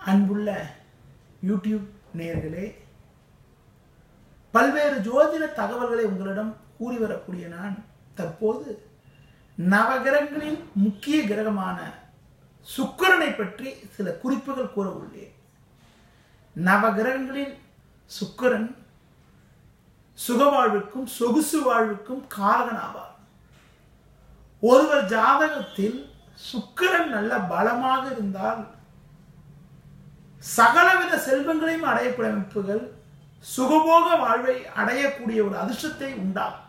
அன்புள்ள யூடியூப் நேயர்களே பல்வேறு ஜோதிட தகவல்களை உங்களிடம் கூறி வரக்கூடிய நான் தற்போது நவகிரகங்களின் முக்கிய கிரகமான சுக்கிரனை பற்றி சில குறிப்புகள் கூற உள்ளேன் நவகிரகங்களில் சுக்கிரன் சுகவாழ்வுக்கும் சொகுசு வாழ்வுக்கும் காரகனாவார் ஒருவர் ஜாதகத்தில் சுக்கிரன் நல்ல பலமாக இருந்தால் சகலவித செல்வங்களையும் அடையக்கூடிய அமைப்புகள் சுகபோக வாழ்வை அடையக்கூடிய ஒரு அதிர்ஷ்டத்தை உண்டாக்கும்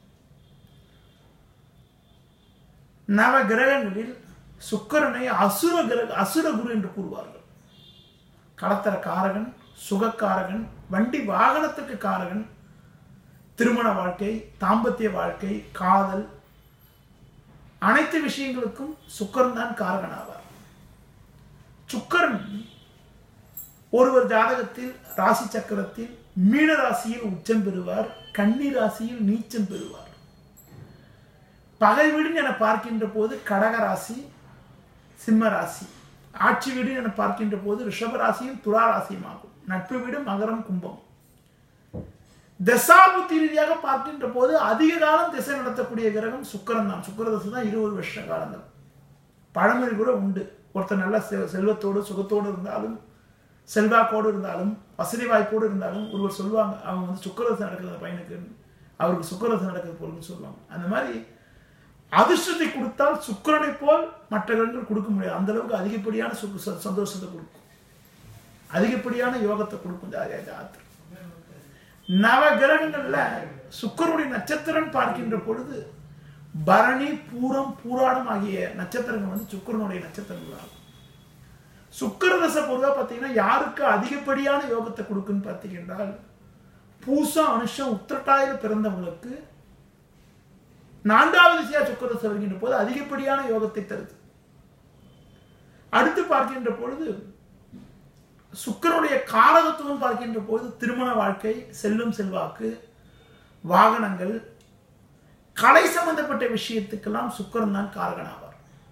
நவ கிரகங்களில் சுக்கிரனை அசுர கிரக அசுர குரு என்று கூறுவார்கள் கடத்தர காரகன் சுகக்காரகன் வண்டி வாகனத்துக்கு காரகன் திருமண வாழ்க்கை தாம்பத்திய வாழ்க்கை காதல் அனைத்து விஷயங்களுக்கும் சுக்கரன் தான் காரகனாவார் சுக்கரன் ஒருவர் ஜாதகத்தில் ராசி சக்கரத்தில் மீன ராசியில் உச்சம் பெறுவார் கன்னி ராசியில் நீச்சம் பெறுவார் பகை வீடு என பார்க்கின்ற போது கடக ராசி சிம்ம ராசி ஆட்சி வீடு என பார்க்கின்ற போது ரிஷப ராசியும் துலா ராசியும் ஆகும் நட்பு வீடு மகரம் கும்பம் தசாபுத்தி ரீதியாக பார்க்கின்ற போது அதிக காலம் திசை நடத்தக்கூடிய கிரகம் சுக்கரன் தான் சுக்கர தசை தான் இருபது வருஷ காலங்கள் பழமொழி கூட உண்டு ஒருத்தர் நல்ல செ- செல்வத்தோடு சுகத்தோடு இருந்தாலும் செல்வாக்கோடு இருந்தாலும் வசதி வாய்ப்போடு இருந்தாலும் ஒருவர் சொல்லுவாங்க அவங்க வந்து சுக்கரதசை நடக்குது அந்த பையனுக்கு அவருக்கு சுக்கரதசை நடக்குது போலுன்னு சொல்லுவாங்க அந்த மாதிரி அதிர்ஷ்டத்தை கொடுத்தால் சுக்கிரனை போல் மற்ற கிரகங்கள் கொடுக்க முடியாது அந்த அளவுக்கு அதிகப்படியான சுக்கு ச- சந்தோஷத்தை கொடுக்கும் அதிகப்படியான யோகத்தை கொடுக்கும் ஜா- ஜாதகத்தில் நவ கிரகங்கள்ல சுக்கரனுடைய நட்சத்திரம் பார்க்கின்ற பொழுது பரணி பூரம் பூராடம் ஆகிய நட்சத்திரங்கள் வந்து சுக்கிரனுடைய நட்சத்திரங்கள் ஆகும் சுக்கிர தசை பொதுவாக பார்த்தீங்கன்னா யாருக்கு அதிகப்படியான யோகத்தை கொடுக்குன்னு பார்த்தீங்கன்றால் பூசம் அனுஷம் உத்திரட்டாயில பிறந்தவங்களுக்கு நான்காவது திசையா சுக்கிர தசை வருகின்ற போது அதிகப்படியான யோகத்தை தருது அடுத்து பார்க்கின்ற பொழுது சுக்கரனுடைய காரகத்துவம் பார்க்கின்ற போது திருமண வாழ்க்கை செல்லும் செல்வாக்கு வாகனங்கள் கலை சம்பந்தப்பட்ட விஷயத்துக்கெல்லாம் சுக்கிரன் தான் காரகனாவார்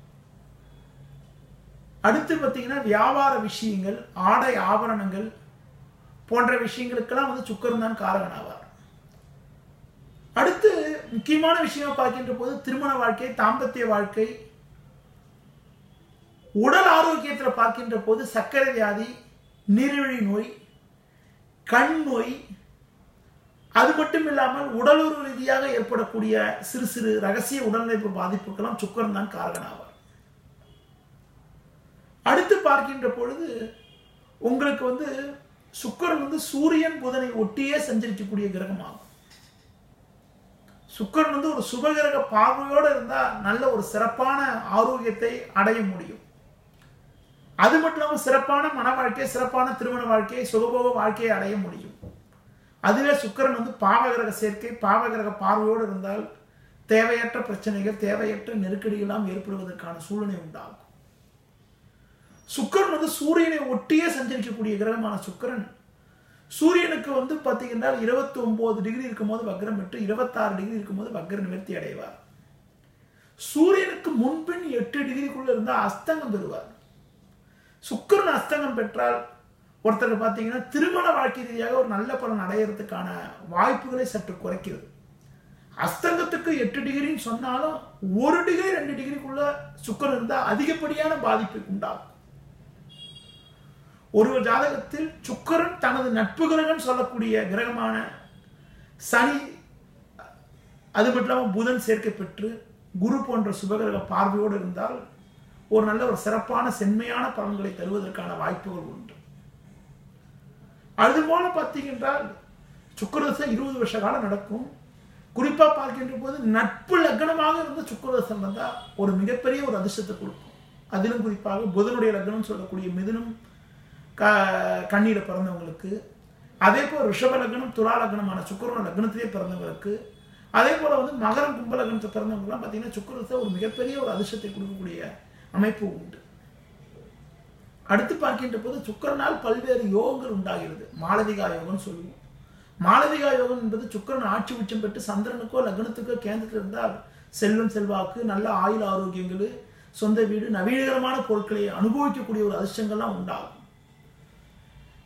அடுத்து பார்த்தீங்கன்னா வியாபார விஷயங்கள் ஆடை ஆபரணங்கள் போன்ற விஷயங்களுக்கெல்லாம் வந்து சுக்கிரன் தான் காரகனாவார் அடுத்து முக்கியமான விஷயமா பார்க்கின்ற போது திருமண வாழ்க்கை தாம்பத்திய வாழ்க்கை உடல் ஆரோக்கியத்தில் பார்க்கின்ற போது சர்க்கரை வியாதி நீரிழிவு நோய் கண் நோய் அது மட்டும் இல்லாமல் உடலுறவு ரீதியாக ஏற்படக்கூடிய சிறு சிறு ரகசிய உடல்நலப்பு பாதிப்புக்கெல்லாம் சுக்கரன் தான் காரணமாவார் அடுத்து பார்க்கின்ற பொழுது உங்களுக்கு வந்து சுக்கரன் வந்து சூரியன் புதனை ஒட்டியே சஞ்சரிக்கக்கூடிய கிரகமாகும் சுக்கரன் வந்து ஒரு சுபகிரக பார்வையோடு இருந்தால் நல்ல ஒரு சிறப்பான ஆரோக்கியத்தை அடைய முடியும் அது மட்டும் இல்லாமல் சிறப்பான மன வாழ்க்கை சிறப்பான திருமண வாழ்க்கை சுகபோக வாழ்க்கையை அடைய முடியும் அதுவே சுக்கிரன் வந்து பாவகிரக சேர்க்கை பாவகிரக பார்வையோடு இருந்தால் தேவையற்ற பிரச்சனைகள் தேவையற்ற நெருக்கடிகள்லாம் ஏற்படுவதற்கான சூழ்நிலை உண்டாகும் சுக்கிரன் வந்து சூரியனை ஒட்டியே சஞ்சரிக்கக்கூடிய கிரகமான சுக்கிரன் சூரியனுக்கு வந்து பார்த்தீங்கன்னா இருபத்தி ஒன்பது டிகிரி இருக்கும்போது வக்ரம் பெற்று இருபத்தாறு டிகிரி இருக்கும்போது வக்ர நிவர்த்தி அடைவார் சூரியனுக்கு முன்பின் எட்டு டிகிரிக்குள்ள இருந்தால் அஸ்தங்கம் பெறுவார் சுக்கிரன் அஸ்தங்கம் பெற்றால் ஒருத்தர் பார்த்தீங்கன்னா திருமண வாழ்க்கை ரீதியாக ஒரு நல்ல பலன் அடையிறதுக்கான வாய்ப்புகளை சற்று குறைக்கிறது அஸ்தங்கத்துக்கு எட்டு டிகிரின்னு சொன்னாலும் ஒரு டிகிரி ரெண்டு டிகிரிக்குள்ள சுக்கரன் இருந்தால் அதிகப்படியான பாதிப்பை உண்டாகும் ஒருவர் ஜாதகத்தில் சுக்கரன் தனது நட்பு கிரகம் சொல்லக்கூடிய கிரகமான சனி அது மட்டும் இல்லாமல் புதன் சேர்க்கை பெற்று குரு போன்ற சுபகிரக பார்வையோடு இருந்தால் ஒரு நல்ல ஒரு சிறப்பான செம்மையான பலன்களை தருவதற்கான வாய்ப்புகள் உண்டு அதுபோல பார்த்தீங்கன்றால் சுக்கரதசை இருபது வருஷ காலம் நடக்கும் குறிப்பாக பார்க்கின்ற போது நட்பு லக்னமாக இருந்த சுக்கரதசை வந்தால் ஒரு மிகப்பெரிய ஒரு அதிர்ஷ்டத்தை கொடுக்கும் அதிலும் குறிப்பாக புதனுடைய லக்னம் சொல்லக்கூடிய மிதுனம் க கண்ணீரை பிறந்தவங்களுக்கு அதே போல் ரிஷப லக்னம் துலா லக்னமான சுக்கரன லக்னத்திலே பிறந்தவங்களுக்கு அதே போல் வந்து மகரம் கும்ப லக்னத்தை பிறந்தவங்கலாம் பார்த்தீங்கன்னா சுக்கரத்தை ஒரு மிகப்பெரிய ஒரு அதிர்ஷ்டத்தை கொடுக்கக்கூடிய அமைப்பு உண்டு அடுத்து பார்க்கின்ற போது சுக்கரனால் பல்வேறு யோகங்கள் உண்டாகிறது மாளவிகா யோகம்னு சொல்லுவோம் மாளவிகா யோகம் என்பது சுக்கரன் ஆட்சி உச்சம் பெற்று சந்திரனுக்கோ லக்னத்துக்கோ கேந்திரத்தில் இருந்தால் செல்வம் செல்வாக்கு நல்ல ஆயுள் ஆரோக்கியங்கள் சொந்த வீடு நவீனகரமான பொருட்களை அனுபவிக்கக்கூடிய ஒரு அதிர்ஷ்டங்கள்லாம் உண்டாகும்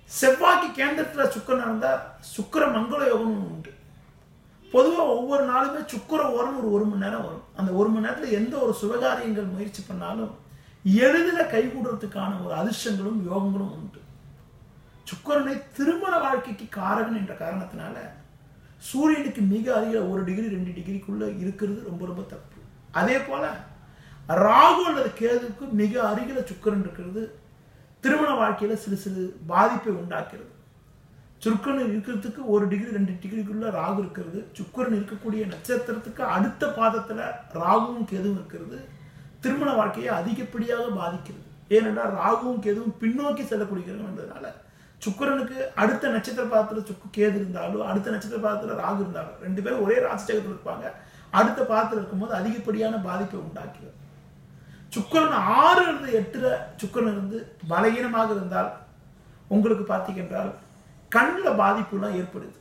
செவ்வாய்க்கு கேந்திரத்தில் சுக்கரன் இருந்தால் சுக்கர மங்கள யோகம்னு உண்டு பொதுவாக ஒவ்வொரு நாளுமே சுக்கர ஓரம் ஒரு ஒரு மணி நேரம் வரும் அந்த ஒரு மணி நேரத்தில் எந்த ஒரு சுபகாரியங்கள் முயற்சி பண்ணாலும் எளிதில் கைகூடுறதுக்கான ஒரு அதிர்ஷ்டங்களும் யோகங்களும் உண்டு சுக்கரனை திருமண வாழ்க்கைக்கு காரகன் என்ற காரணத்தினால சூரியனுக்கு மிக அருகில் ஒரு டிகிரி ரெண்டு டிகிரிக்குள்ள இருக்கிறது ரொம்ப ரொம்ப தப்பு அதே போல ராகு அல்லது கேதுக்கு மிக அருகில் சுக்கரன் இருக்கிறது திருமண வாழ்க்கையில சிறு சிறு பாதிப்பை உண்டாக்குறது சுக்கரன் இருக்கிறதுக்கு ஒரு டிகிரி ரெண்டு டிகிரிக்குள்ள ராகு இருக்கிறது சுக்கரன் இருக்கக்கூடிய நட்சத்திரத்துக்கு அடுத்த பாதத்துல ராகுவும் கேதுவும் இருக்கிறது திருமண வாழ்க்கையை அதிகப்படியாக பாதிக்கிறது ஏனென்றால் ராகுவும் கேதுவும் பின்னோக்கி செல்லக்கூடிய கிரகம் என்பதனால சுக்கரனுக்கு அடுத்த நட்சத்திர பாதத்துல சுக்கு கேது இருந்தாலும் அடுத்த நட்சத்திர பாதத்துல ராகு இருந்தாலும் ரெண்டு பேரும் ஒரே ராசி சக்கரத்தில் இருப்பாங்க அடுத்த பாதத்தில் இருக்கும்போது அதிகப்படியான பாதிப்பை உண்டாக்கிறது சுக்கரன் ஆறு இருந்து எட்டுல சுக்கரன் இருந்து பலகீனமாக இருந்தால் உங்களுக்கு பார்த்தீங்கன்றால் கண்ணில் பாதிப்புலாம் ஏற்படுது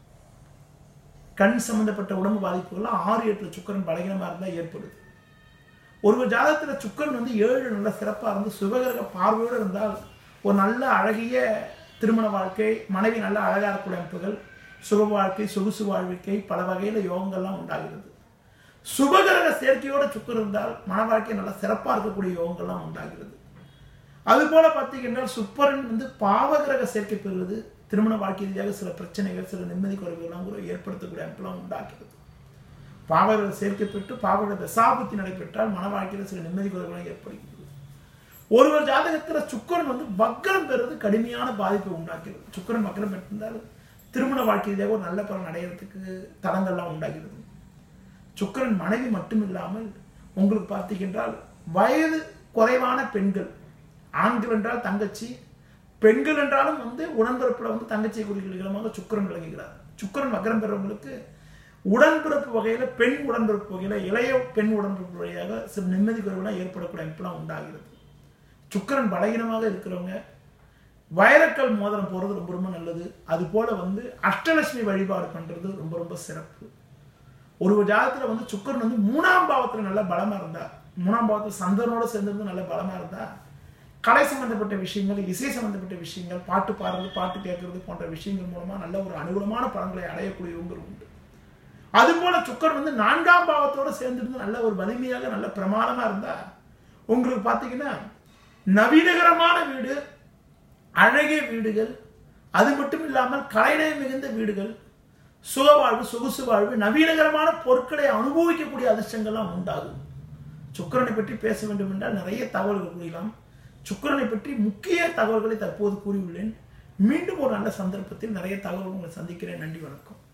கண் சம்பந்தப்பட்ட உடம்பு பாதிப்புகள்லாம் ஆறு எட்டுல சுக்கரன் பலகீனமாக இருந்தால் ஏற்படுது ஒரு ஜாதகத்தில் சுக்கரன் வந்து ஏழு நல்ல சிறப்பாக இருந்து சுபகிரக பார்வையோடு இருந்தால் ஒரு நல்ல அழகிய திருமண வாழ்க்கை மனைவி நல்ல அழகாக இருக்கக்கூடிய அமைப்புகள் சுக வாழ்க்கை சொகுசு வாழ்க்கை பல வகையில் யோகங்கள்லாம் உண்டாகிறது சுபகிரக சேர்க்கையோட சுக்கர் இருந்தால் மன வாழ்க்கை நல்லா சிறப்பாக இருக்கக்கூடிய யோகங்கள்லாம் உண்டாகிறது அதுபோல பார்த்தீங்கன்னா சுப்பரன் வந்து பாவகிரக சேர்க்கை பெறுவது திருமண வாழ்க்கை ரீதியாக சில பிரச்சனைகள் சில நிம்மதி குறைவுகள்லாம் கூட ஏற்படுத்தக்கூடிய அமைப்பெல்லாம் உண்டாக்கிறது பாவகிரக சேர்க்கை பெற்று பாவகிரக தசாபுத்தி நடைபெற்றால் மன வாழ்க்கையில் சில நிம்மதி குறைவுகளும் ஏற்படுகிறது ஒருவர் ஜாதகத்தில் சுக்கரன் வந்து வக்கரம் பெறுவது கடுமையான பாதிப்பை உண்டாக்கிறது சுக்கரன் வக்கரம் பெற்றிருந்தால் திருமண வாழ்க்கை ரீதியாக ஒரு நல்ல பலன் அடைகிறதுக்கு தடங்கள்லாம் உண்டாகிறது சுக்கரன் மனைவி மட்டும் இல்லாமல் உங்களுக்கு பார்த்தீங்கன்றால் வயது குறைவான பெண்கள் ஆண்கள் என்றால் தங்கச்சி பெண்கள் என்றாலும் வந்து உடன்பிறப்புல வந்து தங்கச்சியை குறிக்கிறமாக சுக்கரன் விளங்குகிறார் சுக்கரன் வக்கரம் பெறவங்களுக்கு உடன்பிறப்பு வகையில பெண் உடன்பிறப்பு வகையில இளைய பெண் உடன்பிறப்பு வழியாக சில நிம்மதி குறைவுலாம் ஏற்படக்கூடிய அமைப்புலாம் உண்டாகிறது சுக்கரன் பலகீனமாக இருக்கிறவங்க வைரக்கல் மோதிரம் போறது ரொம்ப ரொம்ப நல்லது அது போல வந்து அஷ்டலட்சுமி வழிபாடு பண்றது ரொம்ப ரொம்ப சிறப்பு ஒரு ஜாதகத்துல வந்து சுக்கரன் வந்து மூணாம் பாவத்துல நல்ல பலமா இருந்தா மூணாம் பாவத்துல சந்திரனோட சேர்ந்திருந்து நல்ல பலமா இருந்தா கலை சம்பந்தப்பட்ட விஷயங்கள் இசை சம்பந்தப்பட்ட விஷயங்கள் பாட்டு பாடுறது பாட்டு கேட்கறது போன்ற விஷயங்கள் மூலமா நல்ல ஒரு அனுகூலமான பலன்களை அடையக்கூடியவங்க உண்டு அதுபோல சுக்கரன் வந்து நான்காம் பாவத்தோட சேர்ந்திருந்து நல்ல ஒரு வலிமையாக நல்ல பிரமாதமா இருந்தா உங்களுக்கு பார்த்தீங்கன்னா நவீனகரமான வீடு அழகிய வீடுகள் அது மட்டும் இல்லாமல் கலைநயம் மிகுந்த வீடுகள் சுகவாழ்வு சொகுசு வாழ்வு நவீனகரமான பொருட்களை அனுபவிக்கக்கூடிய அதிர்ஷ்டங்கள்லாம் உண்டாகும் சுக்கரனை பற்றி பேச வேண்டும் என்றால் நிறைய தகவல்கள் கூறலாம் சுக்கரனை பற்றி முக்கிய தகவல்களை தற்போது கூறியுள்ளேன் மீண்டும் ஒரு நல்ல சந்தர்ப்பத்தில் நிறைய தகவல்கள் உங்களை சந்திக்கிறேன் நன்றி வணக்கம்